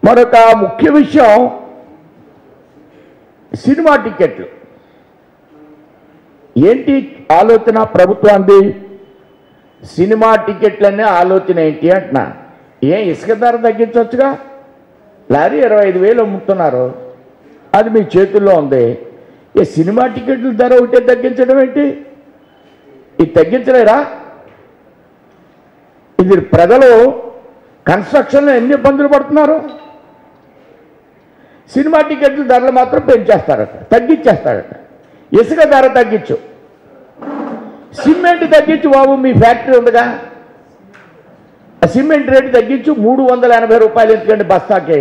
మరొక ముఖ్య విషయం సినిమా టికెట్లు ఏంటి ఆలోచన ప్రభుత్వానికి సినిమా టికెట్లనే ఆలోచన ఏంటి అంటున్నా ఏం ఇసుక ధర తగ్గించవచ్చుగా లారీ ఇరవై ఐదు వేలు అమ్ముతున్నారు అది మీ చేతుల్లో ఉంది ఈ సినిమా టికెట్ల ధర ఒకటే తగ్గించడం ఏంటి ఇది తగ్గించలేరా ఇది ప్రజలు కన్స్ట్రక్షన్లో ఎన్ని ఇబ్బందులు పడుతున్నారు సినిమా టికెట్ల ధరలు మాత్రం పెంచేస్తారట తగ్గించేస్తారట ఇసుక ధర తగ్గించు సిమెంట్ తగ్గించు బాబు మీ ఫ్యాక్టరీ ఉందిగా ఆ సిమెంట్ రేటు తగ్గించు మూడు వందల ఎనభై రూపాయలు ఎందుకండి బస్తాకి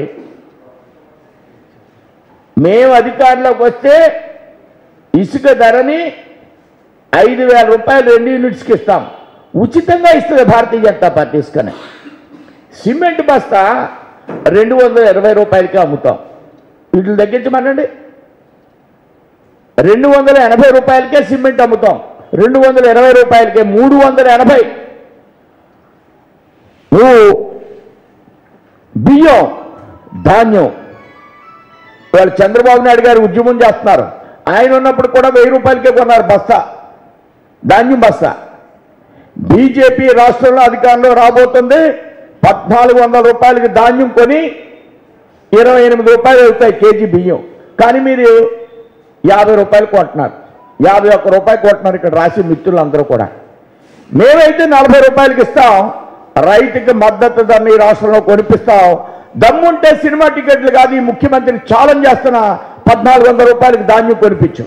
మేము అధికారంలోకి వస్తే ఇసుక ధరని ఐదు వేల రూపాయలు రెండు యూనిట్స్కి ఇస్తాం ఉచితంగా ఇస్తుంది భారతీయ జనతా పార్టీ ఇసుకని సిమెంట్ బస్తా రెండు వందల ఇరవై రూపాయలకి అమ్ముతాం వీటిని తగ్గించమనండి రెండు వందల ఎనభై రూపాయలకే సిమెంట్ అమ్ముతాం రెండు వందల ఇరవై రూపాయలకే మూడు వందల ఎనభై నువ్వు బియ్యం ధాన్యం వాళ్ళు చంద్రబాబు నాయుడు గారు ఉద్యమం చేస్తున్నారు ఆయన ఉన్నప్పుడు కూడా వెయ్యి రూపాయలకే కొన్నారు బస్తా ధాన్యం బస్తా బీజేపీ రాష్ట్రంలో అధికారంలో రాబోతుంది పద్నాలుగు వందల రూపాయలకి ధాన్యం కొని ఇరవై ఎనిమిది రూపాయలు అవుతాయి కేజీ బియ్యం కానీ మీరు యాభై రూపాయలు కొంటున్నారు యాభై ఒక్క రూపాయలు కొంటున్నారు ఇక్కడ రాసి మిత్రులందరూ కూడా మేమైతే నలభై రూపాయలకి ఇస్తాం రైతుకి మద్దతు ధరని ఈ రాష్ట్రంలో కొనిపిస్తాం దమ్ముంటే సినిమా టికెట్లు కాదు ఈ ముఖ్యమంత్రి ఛాలెంజ్ చేస్తున్న పద్నాలుగు వందల రూపాయలకి ధాన్యం కొనిపించు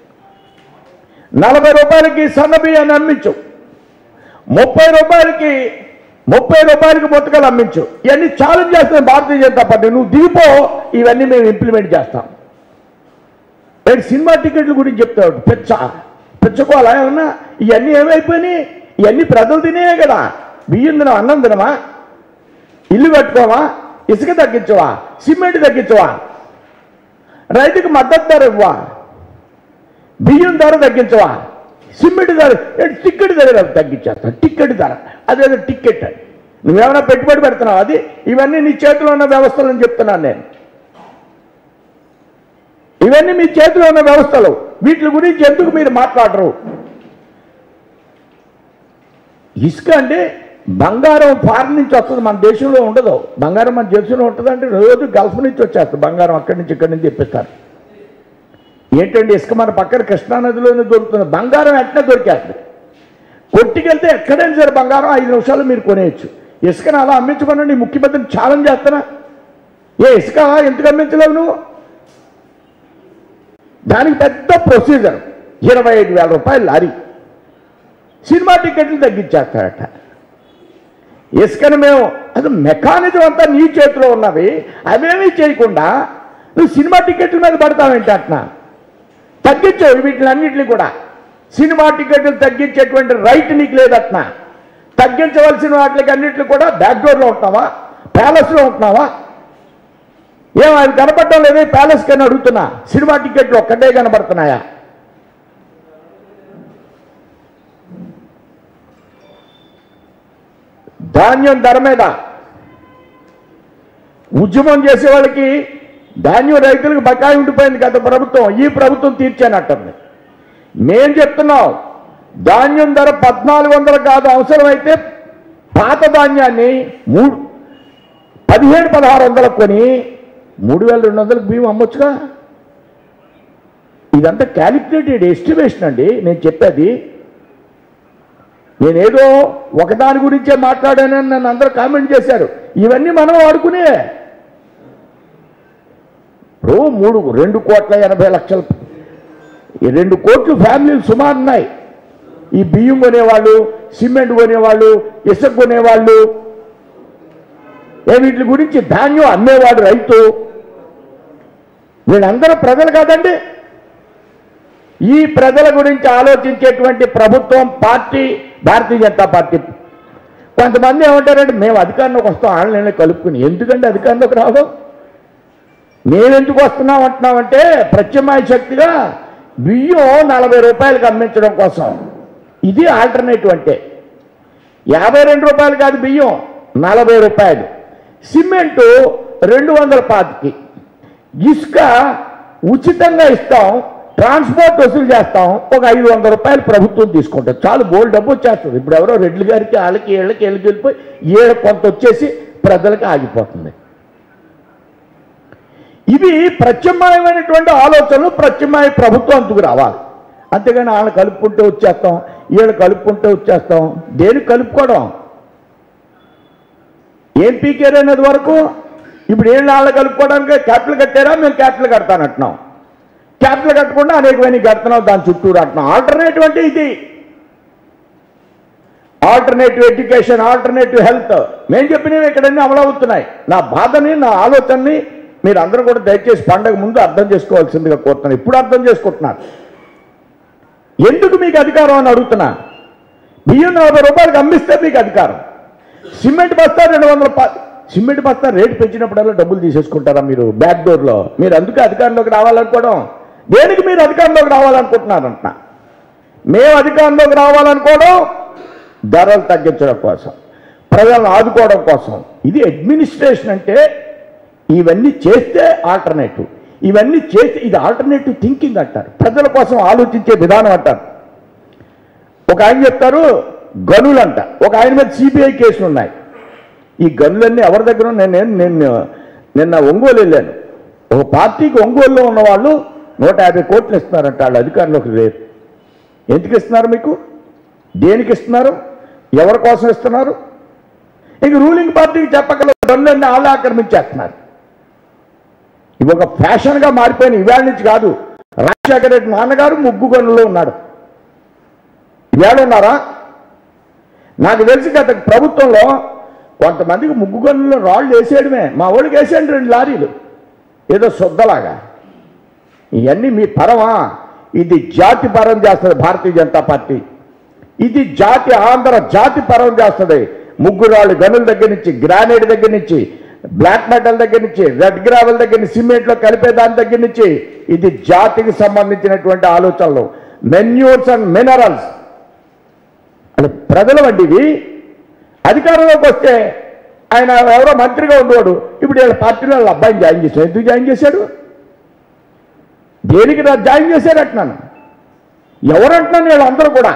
నలభై రూపాయలకి సన్న బియ్యాన్ని అమ్మించు ముప్పై రూపాయలకి ముప్పై రూపాయలకి ముట్టకలు అమ్మించు ఇవన్నీ ఛాలెంజ్ చేస్తున్న భారతీయ జనతా పార్టీ నువ్వు దిగిపో ఇవన్నీ మేము ఇంప్లిమెంట్ చేస్తాం రేపు సినిమా టికెట్ల గురించి చెప్తాడు పెచ్చ పెచ్చుకోవాలా ఏమన్నా ఇవన్నీ ఏమైపోయినాయి ఇవన్నీ ప్రజలు తినే కదా బియ్యం తినం అన్నం తినమా ఇల్లు కట్టుకోవా ఇసుక తగ్గించవా సిమెంట్ తగ్గించవా రైతుకి మద్దతు ధర ఇవ్వా బియ్యం ధర తగ్గించవా సిమెంట్ ధర ఏంటి టికెట్ ధర తగ్గించేస్తా టికెట్ ధర అదేదో టికెట్ అని నువ్వేమైనా పెట్టుబడి పెడుతున్నావు అది ఇవన్నీ నీ చేతిలో ఉన్న వ్యవస్థలు అని చెప్తున్నాను నేను ఇవన్నీ మీ చేతిలో ఉన్న వ్యవస్థలు వీటి గురించి ఎందుకు మీరు మాట్లాడరు ఇసుక అంటే బంగారం ఫారెన్ నుంచి వస్తుంది మన దేశంలో ఉండదు బంగారం మన దేశంలో ఉంటుంది అంటే రోజు గల్ఫ్ నుంచి వచ్చేస్తుంది బంగారం అక్కడి నుంచి ఇక్కడి నుంచి తెప్పిస్తారు ఏంటండి ఇసుక మన పక్కన కృష్ణానదిలోనే దొరుకుతుంది బంగారం ఎట్లా దొరికేస్తుంది కొట్టుకెళ్తే ఎక్కడైనా సరే బంగారం ఐదు నిమిషాలు మీరు కొనేయచ్చు ఇసుకను అలా అమ్మించమనండి ముఖ్యమంత్రిని ఛాలెంజ్ చేస్తానా ఏ ఇసుక ఎందుకు అమ్మించలేవు నువ్వు దానికి పెద్ద ప్రొసీజర్ ఇరవై ఐదు వేల రూపాయలు లారీ సినిమా టికెట్లు తగ్గించేస్తారట ఇసుకని మేము అది మెకానిజం అంతా నీ చేతిలో ఉన్నవి అవేమీ చేయకుండా నువ్వు సినిమా టికెట్ల మీద పడతావేంటి అట్నా తగ్గించావు వీటిలన్నింటినీ కూడా సినిమా టికెట్లు తగ్గించేటువంటి రైట్ నీకు లేదట్నా తగ్గించవలసిన వాటికి అన్నింటినీ కూడా బ్యాక్డోర్లో ఉంటున్నావా ప్యాలెస్లో ఉంటున్నావా ఏం అది కనపడటం లేదే ప్యాలెస్ కని అడుగుతున్నా సినిమా టికెట్లు ఒక్కటే కనబడుతున్నాయా ధాన్యం ధర మీద ఉద్యమం చేసే వాళ్ళకి ధాన్యం రైతులకు బకాయి ఉండిపోయింది గత ప్రభుత్వం ఈ ప్రభుత్వం తీర్చానట్టుంది మేం చెప్తున్నాం ధాన్యం ధర పద్నాలుగు వందలు కాదు అవసరమైతే పాత ధాన్యాన్ని మూడు పదిహేడు పదహారు వందలకు కొని మూడు వేల రెండు వందలకు బియ్యం అమ్మొచ్చుగా ఇదంతా క్యాలిక్యులేటెడ్ ఎస్టిమేషన్ అండి నేను చెప్పేది నేనేదో ఒకదాని గురించే మాట్లాడానని నన్ను అందరూ కామెంట్ చేశారు ఇవన్నీ మనం వాడుకునే ఇప్పుడు మూడు రెండు కోట్ల ఎనభై లక్షల ఈ రెండు కోట్లు ఫ్యామిలీలు సుమారు ఉన్నాయి ఈ బియ్యం కొనేవాళ్ళు సిమెంట్ కొనేవాళ్ళు ఇసుక కొనేవాళ్ళు ఏ వీటి గురించి ధాన్యం అమ్మేవాడు రైతు వీళ్ళందరూ ప్రజలు కాదండి ఈ ప్రజల గురించి ఆలోచించేటువంటి ప్రభుత్వం పార్టీ భారతీయ జనతా పార్టీ కొంతమంది ఏమంటారంటే మేము అధికారంలోకి వస్తాం ఆన్లైన్లో కలుపుకుని ఎందుకంటే అధికారంలోకి రావు మేమెందుకు వస్తున్నాం అంటున్నామంటే ప్రత్యామ్నాయ శక్తిగా బియ్యం నలభై రూపాయలకు అమ్మించడం కోసం ఇది ఆల్టర్నేటివ్ అంటే యాభై రెండు రూపాయలు కాదు బియ్యం నలభై రూపాయలు సిమెంటు రెండు వందల పాతికి ఇసుక ఉచితంగా ఇస్తాం ట్రాన్స్పోర్ట్ వసూలు చేస్తాం ఒక ఐదు వందల రూపాయలు ప్రభుత్వం తీసుకుంటుంది చాలు బోల్డ్ డబ్బు వచ్చేస్తుంది ఇప్పుడు ఎవరో రెడ్లు గారికి వాళ్ళకి వీళ్ళకి వీళ్ళకి వెళ్ళిపోయి ఏడు కొంత వచ్చేసి ప్రజలకి ఆగిపోతుంది ఇవి ప్రత్యామ్నాయమైనటువంటి ఆలోచనలు ప్రత్యామ్నాయ ప్రభుత్వం అందుకు రావాలి అంతేగాని వాళ్ళని కలుపుకుంటూ వచ్చేస్తాం వీళ్ళు కలుపుకుంటూ వచ్చేస్తాం దేనికి కలుపుకోవడం ఏం పీకేరు అనేది వరకు ఇప్పుడు ఏం నాళ్ళు కలుపుకోవడానికి క్యాపిటల్ కట్టారా మేము క్యాపిటల్ కడతానంటున్నాం క్యాపిటల్ కట్టకుండా అనేకమైన కడుతున్నాం దాని చుట్టూరు అంటున్నాం ఆల్టర్నేటివ్ అంటే ఇది ఆల్టర్నేటివ్ ఎడ్యుకేషన్ ఆల్టర్నేటివ్ హెల్త్ మేము చెప్పినవి ఇక్కడన్నీ అమలవుతున్నాయి నా బాధని నా ఆలోచనని మీరు అందరూ కూడా దయచేసి పండగ ముందు అర్థం చేసుకోవాల్సిందిగా కోరుతున్నాను ఇప్పుడు అర్థం చేసుకుంటున్నారు ఎందుకు మీకు అధికారం అని అడుగుతున్నా బియ్యం నలభై రూపాయలకి అమ్మిస్తే మీకు అధికారం సిమెంట్ బస్తా రెండు వందల ప సిమెంట్ బస్తా రేటు పెంచినప్పుడల్లా డబ్బులు తీసేసుకుంటారా మీరు బ్యాక్ డోర్లో మీరు అందుకే అధికారంలోకి రావాలనుకోవడం దేనికి మీరు అధికారంలోకి రావాలనుకుంటున్నారంట మేము అధికారంలోకి రావాలనుకోవడం ధరలు తగ్గించడం కోసం ప్రజలను ఆదుకోవడం కోసం ఇది అడ్మినిస్ట్రేషన్ అంటే ఇవన్నీ చేస్తే ఆల్టర్నేటివ్ ఇవన్నీ చేస్తే ఇది ఆల్టర్నేటివ్ థింకింగ్ అంటారు ప్రజల కోసం ఆలోచించే విధానం అంటారు ఒక ఆయన చెప్తారు గనులంట ఒక ఆయన మీద సిబిఐ కేసులు ఉన్నాయి ఈ గనులన్నీ ఎవరి దగ్గర ఉన్నాయి? నేను నేను నిన్న ఒంగోలు వెళ్ళాను ఒక పార్టీకి ఒంగోలులో ఉన్న వాళ్ళు నూట యాభై కోట్లు ఇస్తున్నారంట వాళ్ళు అధికారంలోకి రేపు ఎందుకు ఇస్తున్నారు మీకు దేనికి ఇస్తున్నారు ఎవరి కోసం ఇస్తున్నారు ఇంక రూలింగ్ పార్టీకి చెప్పగల గనులన్నీ వాళ్ళు ఆక్రమించేస్తున్నారు ఇవి ఒక ఫ్యాషన్గా మారిపోయిన ఇవాళ నుంచి కాదు రాజశేఖర రెడ్డి నాన్నగారు ముగ్గు గనుల్లో ఉన్నాడు ఇవాళ ఉన్నారా నాకు తెలిసి గత ప్రభుత్వంలో కొంతమందికి ముగ్గు గనుల్లో రాళ్ళు వేసేయడమే మా వాడికి వేసేయండి రెండు లారీలు ఏదో శుద్ధలాగా ఇవన్నీ మీ పరమా ఇది జాతి పరం చేస్తుంది భారతీయ జనతా పార్టీ ఇది జాతి ఆంధ్ర జాతి పరం చేస్తుంది ముగ్గురాళ్ళు గనుల దగ్గర నుంచి గ్రానైట్ దగ్గర నుంచి బ్లాక్ మెటల్ దగ్గర నుంచి రెడ్ గ్రావెల్ దగ్గర నుంచి సిమెంట్లో కలిపే దాని దగ్గర నుంచి ఇది జాతికి సంబంధించినటువంటి ఆలోచనలు మెన్యూర్స్ అండ్ మినరల్స్ అది ప్రజల వంటివి అధికారంలోకి వస్తే ఆయన ఎవరో మంత్రిగా ఉండేవాడు ఇప్పుడు వీళ్ళ పార్టీలో వాళ్ళ అబ్బాయిని జాయిన్ చేశాడు ఎందుకు జాయిన్ చేశాడు దేనికి రా జాయిన్ చేశాడు అంటున్నాను ఎవరంటున్నాను వీళ్ళందరూ కూడా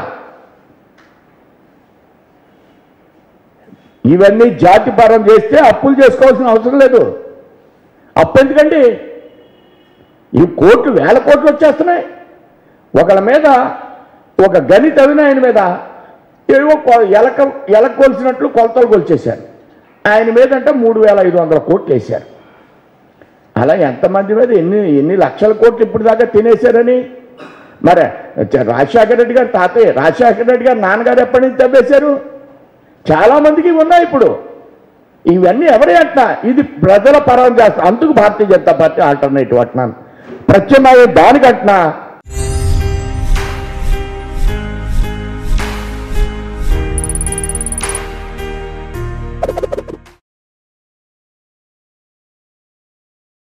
ఇవన్నీ జాతిపరం చేస్తే అప్పులు చేసుకోవాల్సిన అవసరం లేదు అప్పు ఎందుకండి ఈ కోట్లు వేల కోట్లు వచ్చేస్తున్నాయి ఒకళ్ళ మీద ఒక గని తవ్విన ఆయన మీద ఏవో కొ- ఎలక ఎలక కొలిసినట్లు కొలతలు కొలిచేశారు ఆయన మీద అంటే మూడు వేల ఐదు వందల కోట్లు వేశారు అలా ఎంతమంది మీద ఎన్ని ఎన్ని లక్షల కోట్లు ఇప్పుడు దాకా తినేశారని మరి చ- రాజశేఖర రెడ్డి గారు తాతయ్య రాజశేఖర రెడ్డి గారు నాన్నగారు ఎప్పటి నుంచి తవ్వేశారు చాలా మందికి ఉన్నాయి ఇప్పుడు ఇవన్నీ ఎవరే అంటున్నా ఇది ప్రజల పరం చేస్తా అందుకు భారతీయ జనతా పార్టీ ఆల్టర్నేటివ్ అంటున్నాను ప్రత్యామ్నాయం దానికంటున్నా